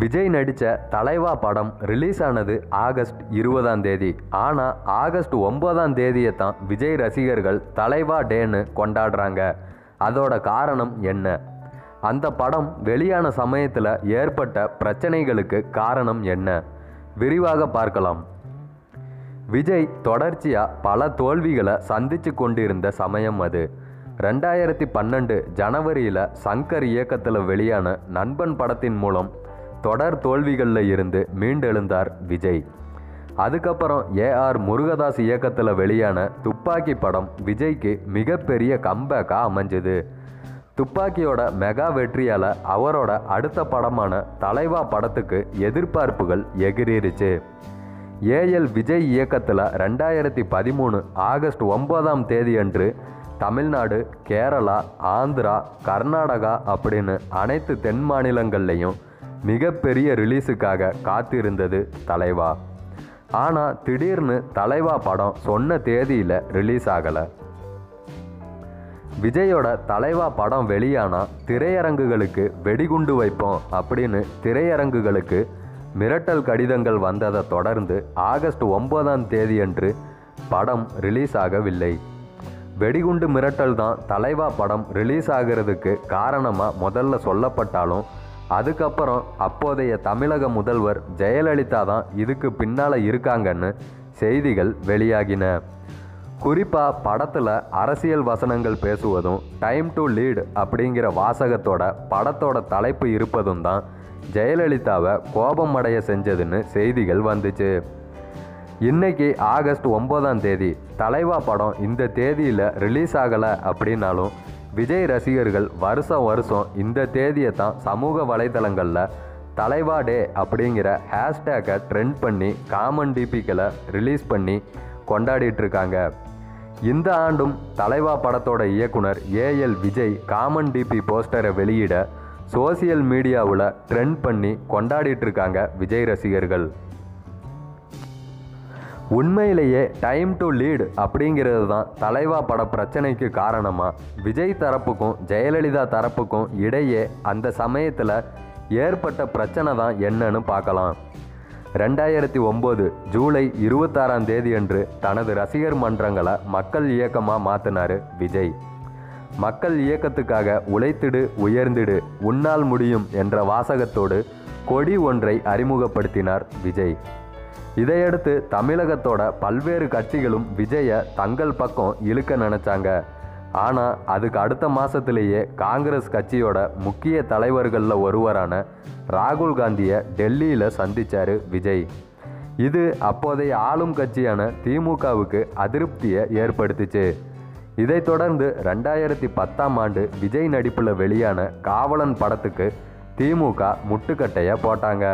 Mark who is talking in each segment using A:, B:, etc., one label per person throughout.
A: விஜய் நடித்த தலைவா படம் ரிலீஸ் ஆனது ஆகஸ்ட் இருபதாம் தேதி ஆனால் ஆகஸ்ட் ஒன்பதாம் தேதியை தான் விஜய் ரசிகர்கள் தலைவா டேன்னு கொண்டாடுறாங்க அதோட காரணம் என்ன அந்த படம் வெளியான சமயத்தில் ஏற்பட்ட பிரச்சனைகளுக்கு காரணம் என்ன விரிவாக பார்க்கலாம் விஜய் தொடர்ச்சியாக பல தோல்விகளை சந்திச்சு கொண்டிருந்த சமயம் அது ரெண்டாயிரத்தி பன்னெண்டு ஜனவரியில் சங்கர் இயக்கத்தில் வெளியான நண்பன் படத்தின் மூலம் தொடர் தோல்விகளில் இருந்து மீண்டெழுந்தார் விஜய் அதுக்கப்புறம் ஏஆர் முருகதாஸ் இயக்கத்தில் வெளியான துப்பாக்கி படம் விஜய்க்கு மிகப்பெரிய கம்பேக்காக அமைஞ்சது துப்பாக்கியோட மெகா வெற்றியால் அவரோட அடுத்த படமான தலைவா படத்துக்கு எதிர்பார்ப்புகள் எகிரிருச்சு ஏஎல் விஜய் இயக்கத்தில் ரெண்டாயிரத்தி பதிமூணு ஆகஸ்ட் ஒன்பதாம் தேதியன்று தமிழ்நாடு கேரளா ஆந்திரா கர்நாடகா அப்படின்னு அனைத்து தென் மாநிலங்கள்லையும் மிகப்பெரிய ரிலீஸுக்காக காத்திருந்தது தலைவா ஆனால் திடீர்னு தலைவா படம் சொன்ன தேதியில் ரிலீஸ் ஆகலை விஜயோட தலைவா படம் வெளியானா திரையரங்குகளுக்கு வெடிகுண்டு வைப்போம் அப்படின்னு திரையரங்குகளுக்கு மிரட்டல் கடிதங்கள் வந்ததை தொடர்ந்து ஆகஸ்ட் ஒன்பதாம் தேதியன்று படம் ரிலீஸ் ஆகவில்லை வெடிகுண்டு மிரட்டல் தான் தலைவா படம் ரிலீஸ் ஆகிறதுக்கு காரணமாக முதல்ல சொல்லப்பட்டாலும் அதுக்கப்புறம் அப்போதைய தமிழக முதல்வர் ஜெயலலிதா தான் இதுக்கு பின்னால் இருக்காங்கன்னு செய்திகள் வெளியாகின குறிப்பாக படத்தில் அரசியல் வசனங்கள் பேசுவதும் டைம் டு லீட் அப்படிங்கிற வாசகத்தோட படத்தோட தலைப்பு இருப்பதும் தான் ஜெயலலிதாவை கோபம் அடைய செஞ்சதுன்னு செய்திகள் வந்துச்சு இன்னைக்கு ஆகஸ்ட் ஒன்பதாம் தேதி தலைவா படம் இந்த தேதியில் ரிலீஸ் ஆகலை அப்படின்னாலும் விஜய் ரசிகர்கள் வருஷம் வருஷம் இந்த தேதியை தான் சமூக வலைதளங்களில் தலைவா டே அப்படிங்கிற ஹேஷ்டேக்கை ட்ரெண்ட் பண்ணி காமன் டிபிக்களை ரிலீஸ் பண்ணி கொண்டாடிட்டு இருக்காங்க இந்த ஆண்டும் தலைவா படத்தோட இயக்குனர் ஏஎல் விஜய் காமன் டிபி போஸ்டரை வெளியிட சோசியல் மீடியாவில் ட்ரெண்ட் பண்ணி கொண்டாடிட்டு இருக்காங்க விஜய் ரசிகர்கள் உண்மையிலேயே டைம் டு லீட் அப்படிங்கிறது தான் தலைவா பட பிரச்சனைக்கு காரணமாக விஜய் தரப்புக்கும் ஜெயலலிதா தரப்புக்கும் இடையே அந்த சமயத்தில் ஏற்பட்ட பிரச்சனை தான் என்னன்னு பார்க்கலாம் ரெண்டாயிரத்தி ஒம்பது ஜூலை இருபத்தாறாம் தேதியன்று தனது ரசிகர் மன்றங்களை மக்கள் இயக்கமாக மாற்றினார் விஜய் மக்கள் இயக்கத்துக்காக உழைத்திடு உயர்ந்திடு உன்னால் முடியும் என்ற வாசகத்தோடு கொடி ஒன்றை அறிமுகப்படுத்தினார் விஜய் இதையடுத்து தமிழகத்தோட பல்வேறு கட்சிகளும் விஜயை தங்கள் பக்கம் இழுக்க நினைச்சாங்க ஆனால் அதுக்கு அடுத்த மாசத்திலேயே காங்கிரஸ் கட்சியோட முக்கிய தலைவர்களில் ஒருவரான ராகுல் காந்தியை டெல்லியில் சந்திச்சாரு விஜய் இது அப்போதைய ஆளும் கட்சியான திமுகவுக்கு அதிருப்தியை ஏற்படுத்துச்சு இதைத் தொடர்ந்து ரெண்டாயிரத்தி பத்தாம் ஆண்டு விஜய் நடிப்பில் வெளியான காவலன் படத்துக்கு திமுக முட்டுக்கட்டையை போட்டாங்க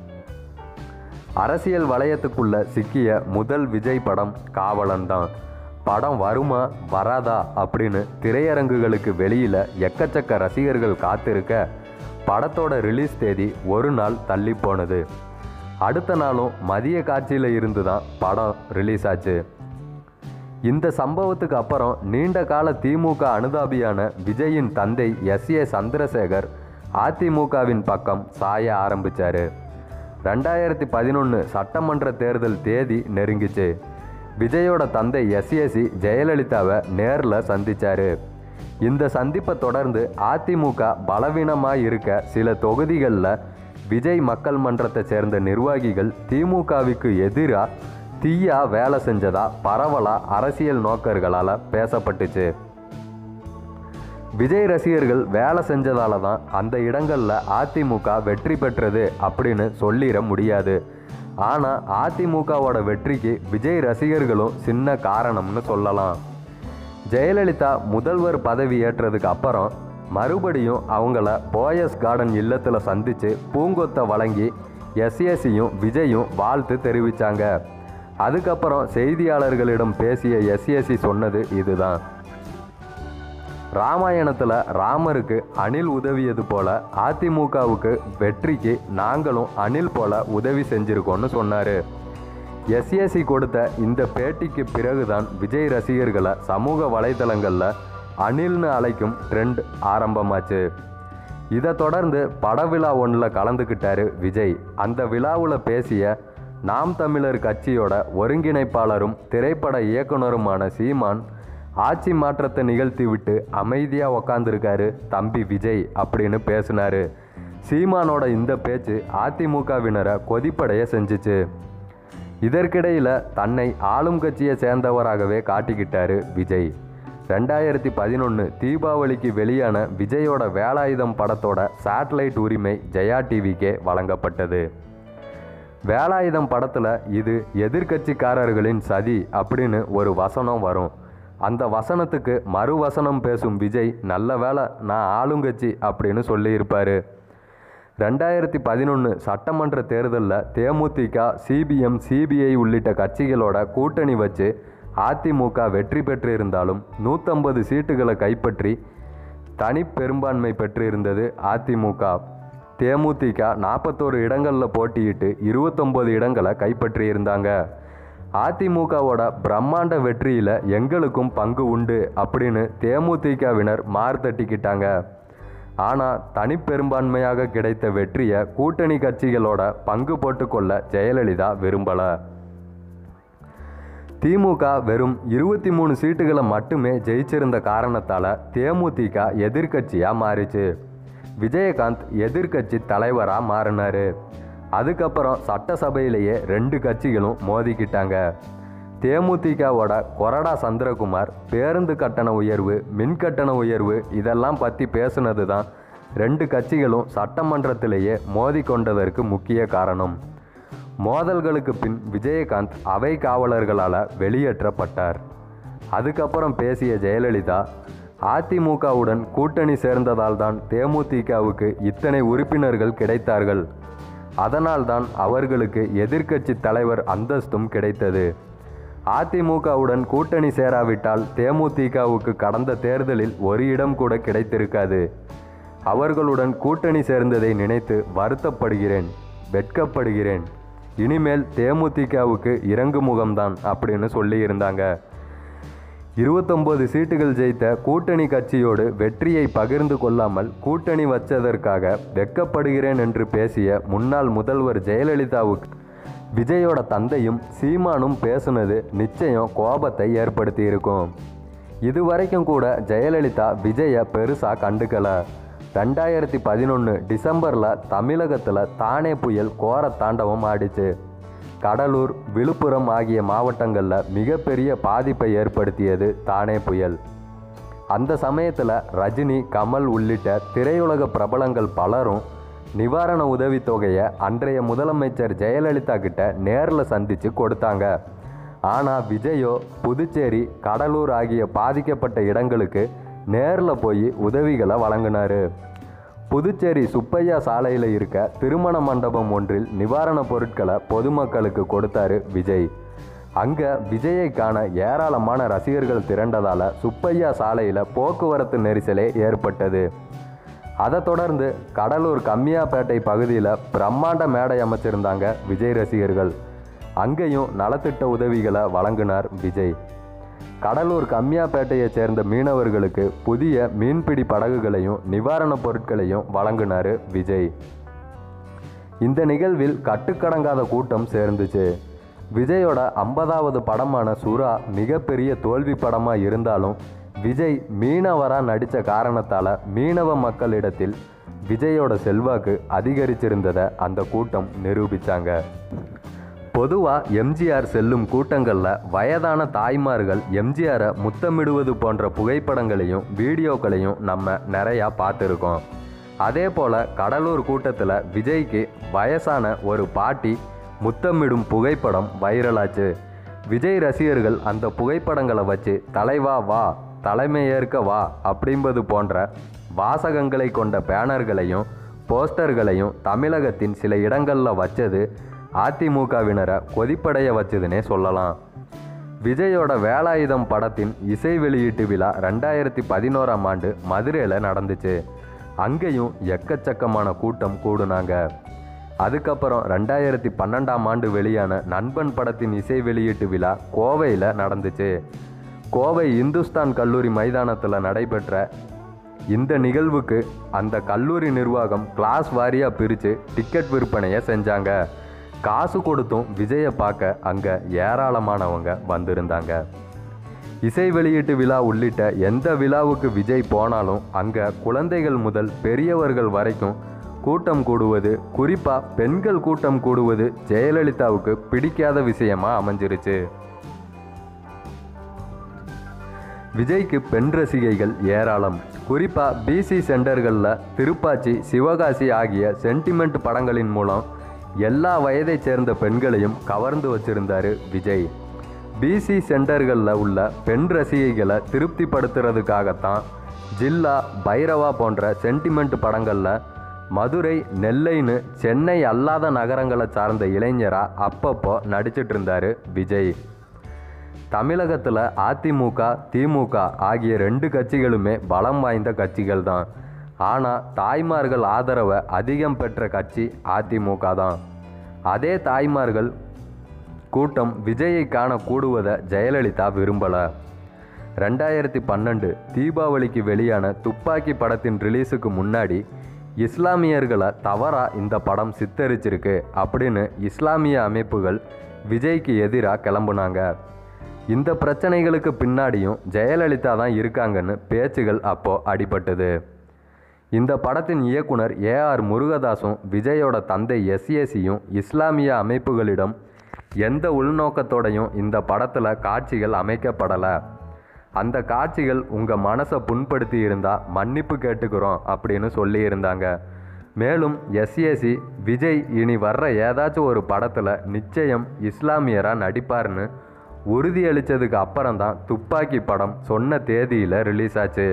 A: அரசியல் வளையத்துக்குள்ள சிக்கிய முதல் விஜய் படம் காவலன் தான் படம் வருமா வராதா அப்படின்னு திரையரங்குகளுக்கு வெளியில் எக்கச்சக்க ரசிகர்கள் காத்திருக்க படத்தோட ரிலீஸ் தேதி ஒரு நாள் தள்ளி போனது அடுத்த நாளும் மதிய காட்சியில் இருந்து தான் படம் ரிலீஸ் ஆச்சு இந்த சம்பவத்துக்கு அப்புறம் நீண்ட கால திமுக அனுதாபியான விஜயின் தந்தை எஸ் ஏ சந்திரசேகர் அதிமுகவின் பக்கம் சாய ஆரம்பிச்சாரு ரெண்டாயிரத்தி பதினொன்று சட்டமன்ற தேர்தல் தேதி நெருங்கிச்சு விஜயோட தந்தை எஸ்ஏசி ஜெயலலிதாவை நேரில் சந்திச்சாரு இந்த சந்திப்பை தொடர்ந்து அதிமுக பலவீனமாக இருக்க சில தொகுதிகளில் விஜய் மக்கள் மன்றத்தை சேர்ந்த நிர்வாகிகள் திமுகவுக்கு எதிராக தீயா வேலை செஞ்சதா பரவலா அரசியல் நோக்கர்களால் பேசப்பட்டுச்சு விஜய் ரசிகர்கள் வேலை செஞ்சதால தான் அந்த இடங்களில் அதிமுக வெற்றி பெற்றது அப்படின்னு சொல்லிட முடியாது ஆனால் அதிமுகவோட வெற்றிக்கு விஜய் ரசிகர்களும் சின்ன காரணம்னு சொல்லலாம் ஜெயலலிதா முதல்வர் பதவி ஏற்றதுக்கு அப்புறம் மறுபடியும் அவங்கள போயஸ் கார்டன் இல்லத்தில் சந்தித்து பூங்கொத்தை வழங்கி எஸ்ஏசியும் விஜயும் வாழ்த்து தெரிவித்தாங்க அதுக்கப்புறம் செய்தியாளர்களிடம் பேசிய எஸ்ஏசி சொன்னது இதுதான் ராமாயணத்தில் ராமருக்கு அணில் உதவியது போல அதிமுகவுக்கு வெற்றிக்கு நாங்களும் அணில் போல உதவி செஞ்சிருக்கோம்னு சொன்னார் எஸ்ஏசி கொடுத்த இந்த பேட்டிக்கு பிறகுதான் விஜய் ரசிகர்களை சமூக வலைதளங்களில் அணில்னு அழைக்கும் ட்ரெண்ட் ஆரம்பமாச்சு இதை தொடர்ந்து பட விழா ஒன்றில் கலந்துக்கிட்டாரு விஜய் அந்த விழாவில் பேசிய நாம் தமிழர் கட்சியோட ஒருங்கிணைப்பாளரும் திரைப்பட இயக்குனருமான சீமான் ஆட்சி மாற்றத்தை நிகழ்த்தி விட்டு அமைதியாக உக்காந்துருக்காரு தம்பி விஜய் அப்படின்னு பேசினாரு சீமானோட இந்த பேச்சு அதிமுகவினரை கொதிப்படைய செஞ்சுச்சு இதற்கிடையில் தன்னை ஆளும் கட்சியை சேர்ந்தவராகவே காட்டிக்கிட்டாரு விஜய் ரெண்டாயிரத்தி பதினொன்று தீபாவளிக்கு வெளியான விஜயோட வேலாயுதம் படத்தோட சேட்டலைட் உரிமை ஜெயா டிவிக்கே வழங்கப்பட்டது வேலாயுதம் படத்தில் இது எதிர்க்கட்சிக்காரர்களின் சதி அப்படின்னு ஒரு வசனம் வரும் அந்த வசனத்துக்கு மறு வசனம் பேசும் விஜய் நல்ல வேளை நான் ஆளுங்கட்சி அப்படின்னு சொல்லியிருப்பாரு ரெண்டாயிரத்தி பதினொன்று சட்டமன்ற தேர்தலில் தேமுதிக சிபிஎம் சிபிஐ உள்ளிட்ட கட்சிகளோட கூட்டணி வச்சு அதிமுக வெற்றி பெற்றிருந்தாலும் நூற்றம்பது சீட்டுகளை கைப்பற்றி தனி பெரும்பான்மை பெற்றிருந்தது அதிமுக தேமுதிக நாற்பத்தோரு இடங்களில் போட்டியிட்டு இருபத்தொம்போது இடங்களை கைப்பற்றியிருந்தாங்க அதிமுகவோட பிரம்மாண்ட வெற்றியில் எங்களுக்கும் பங்கு உண்டு அப்படின்னு தேமுதிகவினர் மார்த்தட்டிக்கிட்டாங்க ஆனால் தனிப்பெரும்பான்மையாக கிடைத்த வெற்றியை கூட்டணி கட்சிகளோட பங்கு போட்டுக்கொள்ள ஜெயலலிதா விரும்பலை திமுக வெறும் இருபத்தி மூணு சீட்டுகளை மட்டுமே ஜெயிச்சிருந்த காரணத்தால் தேமுதிக எதிர்க்கட்சியாக மாறிச்சு விஜயகாந்த் எதிர்க்கட்சி தலைவராக மாறினார் அதுக்கப்புறம் சட்டசபையிலேயே ரெண்டு கட்சிகளும் மோதிக்கிட்டாங்க தேமுதிகவோட கொரடா சந்திரகுமார் பேருந்து கட்டண உயர்வு மின் கட்டண உயர்வு இதெல்லாம் பற்றி பேசுனது தான் ரெண்டு கட்சிகளும் சட்டமன்றத்திலேயே மோதி கொண்டதற்கு முக்கிய காரணம் மோதல்களுக்கு பின் விஜயகாந்த் அவை காவலர்களால் வெளியேற்றப்பட்டார் அதுக்கப்புறம் பேசிய ஜெயலலிதா அதிமுகவுடன் கூட்டணி சேர்ந்ததால் தான் தேமுதிகவுக்கு இத்தனை உறுப்பினர்கள் கிடைத்தார்கள் அதனால்தான் அவர்களுக்கு எதிர்க்கட்சி தலைவர் அந்தஸ்தும் கிடைத்தது அதிமுகவுடன் கூட்டணி சேராவிட்டால் தேமுதிகவுக்கு கடந்த தேர்தலில் ஒரு இடம் கூட கிடைத்திருக்காது அவர்களுடன் கூட்டணி சேர்ந்ததை நினைத்து வருத்தப்படுகிறேன் வெட்கப்படுகிறேன் இனிமேல் தேமுதிகவுக்கு இறங்கு முகம்தான் அப்படின்னு சொல்லியிருந்தாங்க இருபத்தொன்பது சீட்டுகள் ஜெயித்த கூட்டணி கட்சியோடு வெற்றியை பகிர்ந்து கொள்ளாமல் கூட்டணி வச்சதற்காக வெட்கப்படுகிறேன் என்று பேசிய முன்னாள் முதல்வர் ஜெயலலிதாவுக்கு விஜயோட தந்தையும் சீமானும் பேசுனது நிச்சயம் கோபத்தை ஏற்படுத்தியிருக்கும் இதுவரைக்கும் கூட ஜெயலலிதா விஜயை பெருசாக கண்டுக்கல ரெண்டாயிரத்தி பதினொன்று டிசம்பரில் தமிழகத்தில் தானே புயல் கோர தாண்டவம் ஆடிச்சு கடலூர் விழுப்புரம் ஆகிய மாவட்டங்களில் மிகப்பெரிய பாதிப்பை ஏற்படுத்தியது தானே புயல் அந்த சமயத்தில் ரஜினி கமல் உள்ளிட்ட திரையுலக பிரபலங்கள் பலரும் நிவாரண உதவித்தொகையை அன்றைய முதலமைச்சர் ஜெயலலிதா கிட்ட நேரில் சந்தித்து கொடுத்தாங்க ஆனால் விஜயோ புதுச்சேரி கடலூர் ஆகிய பாதிக்கப்பட்ட இடங்களுக்கு நேரில் போய் உதவிகளை வழங்கினாரு புதுச்சேரி சுப்பையா சாலையில் இருக்க திருமண மண்டபம் ஒன்றில் நிவாரணப் பொருட்களை பொதுமக்களுக்கு கொடுத்தாரு விஜய் அங்கே விஜயை காண ஏராளமான ரசிகர்கள் திரண்டதால் சுப்பையா சாலையில் போக்குவரத்து நெரிசலே ஏற்பட்டது அதை தொடர்ந்து கடலூர் கம்மியாப்பேட்டை பகுதியில் பிரம்மாண்ட மேடை அமைச்சிருந்தாங்க விஜய் ரசிகர்கள் அங்கேயும் நலத்திட்ட உதவிகளை வழங்கினார் விஜய் கடலூர் கம்மியாப்பேட்டையைச் சேர்ந்த மீனவர்களுக்கு புதிய மீன்பிடி படகுகளையும் நிவாரணப் பொருட்களையும் வழங்கினார் விஜய் இந்த நிகழ்வில் கட்டுக்கடங்காத கூட்டம் சேர்ந்துச்சு விஜயோட ஐம்பதாவது படமான சுறா மிகப்பெரிய தோல்வி படமாக இருந்தாலும் விஜய் மீனவராக நடித்த காரணத்தால் மீனவ மக்களிடத்தில் விஜயோட செல்வாக்கு அதிகரிச்சிருந்ததை அந்த கூட்டம் நிரூபித்தாங்க பொதுவாக எம்ஜிஆர் செல்லும் கூட்டங்களில் வயதான தாய்மார்கள் எம்ஜிஆரை முத்தமிடுவது போன்ற புகைப்படங்களையும் வீடியோக்களையும் நம்ம நிறையா பார்த்துருக்கோம் அதே போல் கடலூர் கூட்டத்தில் விஜய்க்கு வயசான ஒரு பாட்டி முத்தமிடும் புகைப்படம் வைரலாச்சு விஜய் ரசிகர்கள் அந்த புகைப்படங்களை வச்சு தலைவா வா தலைமையேற்க வா அப்படின்பது போன்ற வாசகங்களை கொண்ட பேனர்களையும் போஸ்டர்களையும் தமிழகத்தின் சில இடங்களில் வச்சது அதிமுகவினரை கொதிப்படைய வச்சதுன்னே சொல்லலாம் விஜயோட வேலாயுதம் படத்தின் இசை வெளியீட்டு விழா ரெண்டாயிரத்தி பதினோராம் ஆண்டு மதுரையில் நடந்துச்சு அங்கேயும் எக்கச்சக்கமான கூட்டம் கூடுனாங்க அதுக்கப்புறம் ரெண்டாயிரத்தி பன்னெண்டாம் ஆண்டு வெளியான நண்பன் படத்தின் இசை வெளியீட்டு விழா கோவையில் நடந்துச்சு கோவை இந்துஸ்தான் கல்லூரி மைதானத்தில் நடைபெற்ற இந்த நிகழ்வுக்கு அந்த கல்லூரி நிர்வாகம் கிளாஸ் வாரியாக பிரித்து டிக்கெட் விற்பனையை செஞ்சாங்க காசு கொடுத்தும் விஜயை பார்க்க அங்கே ஏராளமானவங்க வந்திருந்தாங்க இசை வெளியீட்டு விழா உள்ளிட்ட எந்த விழாவுக்கு விஜய் போனாலும் அங்கே குழந்தைகள் முதல் பெரியவர்கள் வரைக்கும் கூட்டம் கூடுவது குறிப்பாக பெண்கள் கூட்டம் கூடுவது ஜெயலலிதாவுக்கு பிடிக்காத விஷயமா அமைஞ்சிருச்சு விஜய்க்கு பெண் ரசிகைகள் ஏராளம் குறிப்பாக பிசி சென்டர்களில் திருப்பாச்சி சிவகாசி ஆகிய சென்டிமெண்ட் படங்களின் மூலம் எல்லா வயதைச் சேர்ந்த பெண்களையும் கவர்ந்து வச்சிருந்தாரு விஜய் பிசி சென்டர்களில் உள்ள பெண் ரசிகைகளை திருப்திப்படுத்துறதுக்காகத்தான் ஜில்லா பைரவா போன்ற சென்டிமெண்ட் படங்களில் மதுரை நெல்லைன்னு சென்னை அல்லாத நகரங்களை சார்ந்த இளைஞராக அப்பப்போ நடிச்சிட்டு இருந்தாரு விஜய் தமிழகத்தில் அதிமுக திமுக ஆகிய ரெண்டு கட்சிகளுமே பலம் வாய்ந்த கட்சிகள் தான் ஆனால் தாய்மார்கள் ஆதரவை அதிகம் பெற்ற கட்சி அதிமுக தான் அதே தாய்மார்கள் கூட்டம் விஜயை காண கூடுவதை ஜெயலலிதா விரும்பலை ரெண்டாயிரத்தி பன்னெண்டு தீபாவளிக்கு வெளியான துப்பாக்கி படத்தின் ரிலீஸுக்கு முன்னாடி இஸ்லாமியர்களை தவறாக இந்த படம் சித்தரிச்சிருக்கு அப்படின்னு இஸ்லாமிய அமைப்புகள் விஜய்க்கு எதிராக கிளம்புனாங்க இந்த பிரச்சனைகளுக்கு பின்னாடியும் ஜெயலலிதா தான் இருக்காங்கன்னு பேச்சுகள் அப்போ அடிபட்டது இந்த படத்தின் இயக்குனர் ஏஆர் முருகதாஸும் விஜயோட தந்தை எஸ்ஏசியும் இஸ்லாமிய அமைப்புகளிடம் எந்த உள்நோக்கத்தோடையும் இந்த படத்தில் காட்சிகள் அமைக்கப்படலை அந்த காட்சிகள் உங்கள் மனசை புண்படுத்தி இருந்தால் மன்னிப்பு கேட்டுக்கிறோம் அப்படின்னு சொல்லியிருந்தாங்க மேலும் எஸ்ஏசி விஜய் இனி வர்ற ஏதாச்சும் ஒரு படத்தில் நிச்சயம் இஸ்லாமியராக நடிப்பார்னு உறுதியளித்ததுக்கு அப்புறம்தான் துப்பாக்கி படம் சொன்ன தேதியில் ரிலீஸ் ஆச்சு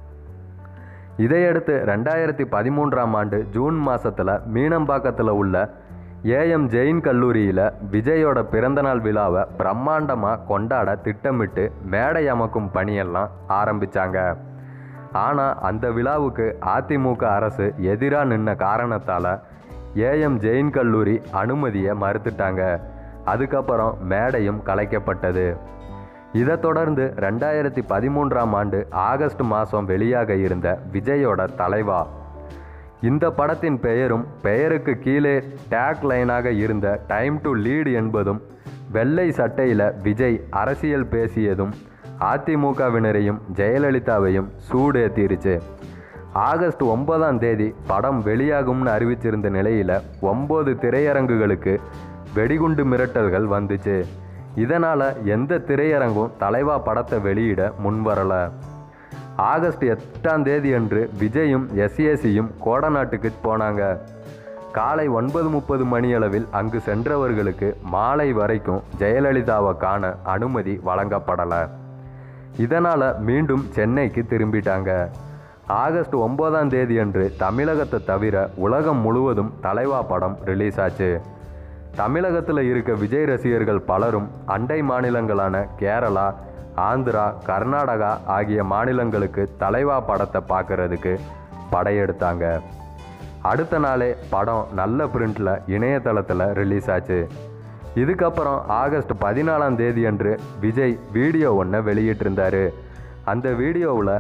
A: இதையடுத்து ரெண்டாயிரத்தி பதிமூன்றாம் ஆண்டு ஜூன் மாதத்தில் மீனம்பாக்கத்தில் உள்ள ஏஎம் ஜெயின் கல்லூரியில் விஜயோட பிறந்தநாள் விழாவை பிரம்மாண்டமாக கொண்டாட திட்டமிட்டு மேடை அமைக்கும் பணியெல்லாம் ஆரம்பித்தாங்க ஆனால் அந்த விழாவுக்கு அதிமுக அரசு எதிராக நின்ன காரணத்தால் ஏஎம் ஜெயின் கல்லூரி அனுமதியை மறுத்துட்டாங்க அதுக்கப்புறம் மேடையும் கலைக்கப்பட்டது இதைத் தொடர்ந்து ரெண்டாயிரத்தி பதிமூன்றாம் ஆண்டு ஆகஸ்ட் மாதம் வெளியாக இருந்த விஜயோட தலைவா இந்த படத்தின் பெயரும் பெயருக்கு கீழே டேக் லைனாக இருந்த டைம் டு லீட் என்பதும் வெள்ளை சட்டையில் விஜய் அரசியல் பேசியதும் அதிமுகவினரையும் ஜெயலலிதாவையும் சூடேத்திருச்சு ஆகஸ்ட் ஒன்பதாம் தேதி படம் வெளியாகும்னு அறிவிச்சிருந்த நிலையில் ஒம்பது திரையரங்குகளுக்கு வெடிகுண்டு மிரட்டல்கள் வந்துச்சு இதனால் எந்த திரையரங்கும் தலைவா படத்தை வெளியிட முன்வரலை ஆகஸ்ட் எட்டாம் தேதி அன்று விஜயும் எஸ்ஏசியும் கோடநாட்டுக்கு போனாங்க காலை ஒன்பது முப்பது மணியளவில் அங்கு சென்றவர்களுக்கு மாலை வரைக்கும் ஜெயலலிதாவை காண அனுமதி வழங்கப்படலை இதனால் மீண்டும் சென்னைக்கு திரும்பிட்டாங்க ஆகஸ்ட் ஒன்பதாம் தேதி அன்று தமிழகத்தை தவிர உலகம் முழுவதும் தலைவா படம் ரிலீஸ் ஆச்சு தமிழகத்தில் இருக்க விஜய் ரசிகர்கள் பலரும் அண்டை மாநிலங்களான கேரளா ஆந்திரா கர்நாடகா ஆகிய மாநிலங்களுக்கு தலைவா படத்தை பார்க்கறதுக்கு படையெடுத்தாங்க அடுத்த நாளே படம் நல்ல பிரிண்டில் இணையதளத்தில் ரிலீஸ் ஆச்சு இதுக்கப்புறம் ஆகஸ்ட் பதினாலாம் தேதி அன்று விஜய் வீடியோ ஒன்றை வெளியிட்டிருந்தாரு அந்த வீடியோவில்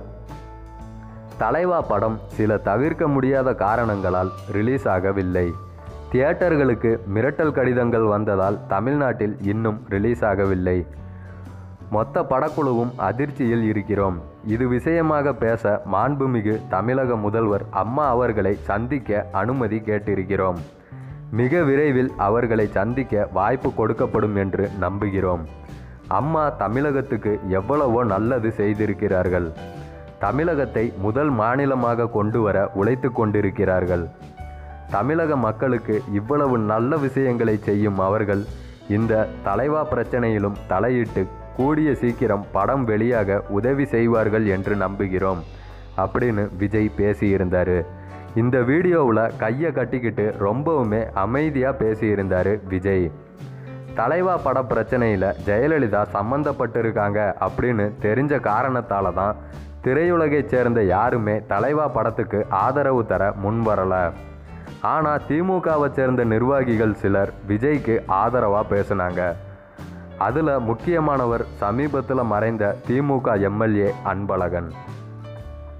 A: தலைவா படம் சில தவிர்க்க முடியாத காரணங்களால் ரிலீஸ் ஆகவில்லை தியேட்டர்களுக்கு மிரட்டல் கடிதங்கள் வந்ததால் தமிழ்நாட்டில் இன்னும் ரிலீஸ் ஆகவில்லை மொத்த படக்குழுவும் அதிர்ச்சியில் இருக்கிறோம் இது விஷயமாக பேச மாண்புமிகு தமிழக முதல்வர் அம்மா அவர்களை சந்திக்க அனுமதி கேட்டிருக்கிறோம் மிக விரைவில் அவர்களை சந்திக்க வாய்ப்பு கொடுக்கப்படும் என்று நம்புகிறோம் அம்மா தமிழகத்துக்கு எவ்வளவோ நல்லது செய்திருக்கிறார்கள் தமிழகத்தை முதல் மாநிலமாக கொண்டு வர உழைத்து கொண்டிருக்கிறார்கள் தமிழக மக்களுக்கு இவ்வளவு நல்ல விஷயங்களை செய்யும் அவர்கள் இந்த தலைவா பிரச்சனையிலும் தலையிட்டு கூடிய சீக்கிரம் படம் வெளியாக உதவி செய்வார்கள் என்று நம்புகிறோம் அப்படின்னு விஜய் பேசியிருந்தார் இந்த வீடியோவில் கையை கட்டிக்கிட்டு ரொம்பவுமே அமைதியாக பேசியிருந்தார் விஜய் தலைவா பட பிரச்சனையில் ஜெயலலிதா சம்மந்தப்பட்டிருக்காங்க அப்படின்னு தெரிஞ்ச காரணத்தால தான் திரையுலகைச் சேர்ந்த யாருமே தலைவா படத்துக்கு ஆதரவு தர முன்வரலை ஆனால் திமுகவை சேர்ந்த நிர்வாகிகள் சிலர் விஜய்க்கு ஆதரவாக பேசினாங்க அதில் முக்கியமானவர் சமீபத்தில் மறைந்த திமுக எம்எல்ஏ அன்பழகன்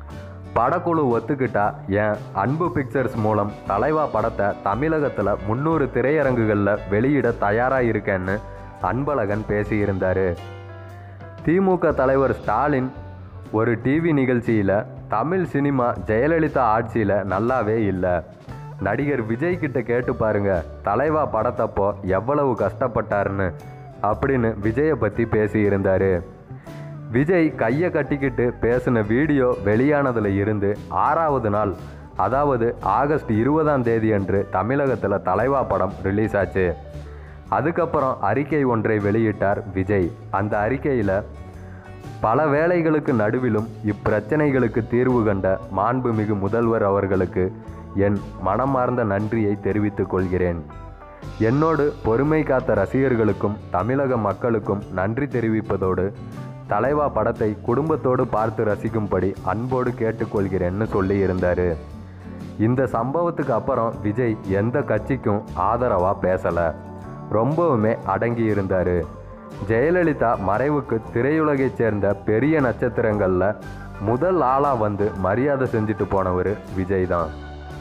A: படக்குழு ஒத்துக்கிட்டா என் அன்பு பிக்சர்ஸ் மூலம் தலைவா படத்தை தமிழகத்தில் முந்நூறு திரையரங்குகளில் வெளியிட தயாராக இருக்கேன்னு அன்பழகன் பேசியிருந்தார் திமுக தலைவர் ஸ்டாலின் ஒரு டிவி நிகழ்ச்சியில் தமிழ் சினிமா ஜெயலலிதா ஆட்சியில் நல்லாவே இல்லை நடிகர் விஜய் கிட்ட கேட்டு பாருங்க தலைவா படத்தப்போ எவ்வளவு கஷ்டப்பட்டாருன்னு அப்படின்னு விஜயை பற்றி பேசியிருந்தார் விஜய் கையை கட்டிக்கிட்டு பேசின வீடியோ வெளியானதில் இருந்து ஆறாவது நாள் அதாவது ஆகஸ்ட் இருபதாம் தேதி அன்று தமிழகத்தில் தலைவா படம் ரிலீஸ் ஆச்சு அதுக்கப்புறம் அறிக்கை ஒன்றை வெளியிட்டார் விஜய் அந்த அறிக்கையில் பல வேலைகளுக்கு நடுவிலும் இப்பிரச்சனைகளுக்கு தீர்வு கண்ட மாண்புமிகு முதல்வர் அவர்களுக்கு என் மனமார்ந்த நன்றியை தெரிவித்துக் கொள்கிறேன் என்னோடு பொறுமை காத்த ரசிகர்களுக்கும் தமிழக மக்களுக்கும் நன்றி தெரிவிப்பதோடு தலைவா படத்தை குடும்பத்தோடு பார்த்து ரசிக்கும்படி அன்போடு கேட்டுக்கொள்கிறேன்னு சொல்லியிருந்தாரு இந்த சம்பவத்துக்கு அப்புறம் விஜய் எந்த கட்சிக்கும் ஆதரவாக பேசலை ரொம்பவுமே அடங்கி இருந்தார் ஜெயலலிதா மறைவுக்கு திரையுலகைச் சேர்ந்த பெரிய நட்சத்திரங்களில் முதல் ஆளாக வந்து மரியாதை செஞ்சுட்டு போனவர் விஜய் தான்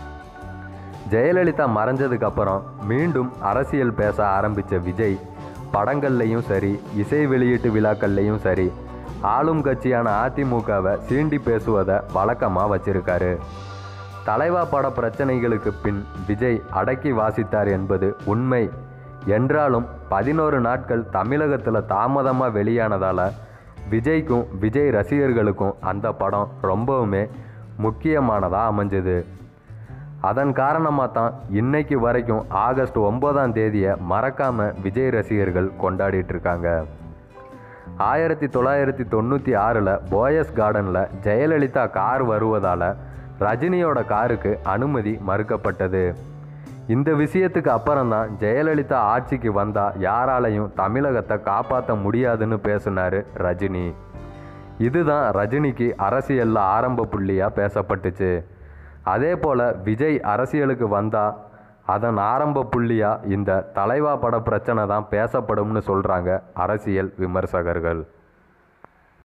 A: ஜெயலலிதா மறைஞ்சதுக்கு அப்புறம் மீண்டும் அரசியல் பேச ஆரம்பித்த விஜய் படங்கள்லையும் சரி இசை வெளியீட்டு விழாக்கள்லையும் சரி ஆளும் கட்சியான அதிமுகவை சீண்டி பேசுவதை வழக்கமாக வச்சிருக்காரு தலைவா பட பிரச்சனைகளுக்கு பின் விஜய் அடக்கி வாசித்தார் என்பது உண்மை என்றாலும் பதினோரு நாட்கள் தமிழகத்தில் தாமதமாக வெளியானதால் விஜய்க்கும் விஜய் ரசிகர்களுக்கும் அந்த படம் ரொம்பவுமே முக்கியமானதாக அமைஞ்சது அதன் காரணமாக தான் இன்னைக்கு வரைக்கும் ஆகஸ்ட் ஒன்பதாம் தேதியை மறக்காமல் விஜய் ரசிகர்கள் கொண்டாடிட்டு இருக்காங்க ஆயிரத்தி தொள்ளாயிரத்தி தொண்ணூற்றி ஆறில் போயஸ் கார்டனில் ஜெயலலிதா கார் வருவதால் ரஜினியோட காருக்கு அனுமதி மறுக்கப்பட்டது இந்த விஷயத்துக்கு அப்புறம்தான் ஜெயலலிதா ஆட்சிக்கு வந்தால் யாராலையும் தமிழகத்தை காப்பாற்ற முடியாதுன்னு பேசினார் ரஜினி இதுதான் ரஜினிக்கு அரசியலில் ஆரம்ப புள்ளியாக பேசப்பட்டுச்சு அதே போல் விஜய் அரசியலுக்கு வந்தால் அதன் ஆரம்ப புள்ளியாக இந்த தலைவா பட பிரச்சனை தான் பேசப்படும்னு சொல்கிறாங்க அரசியல் விமர்சகர்கள்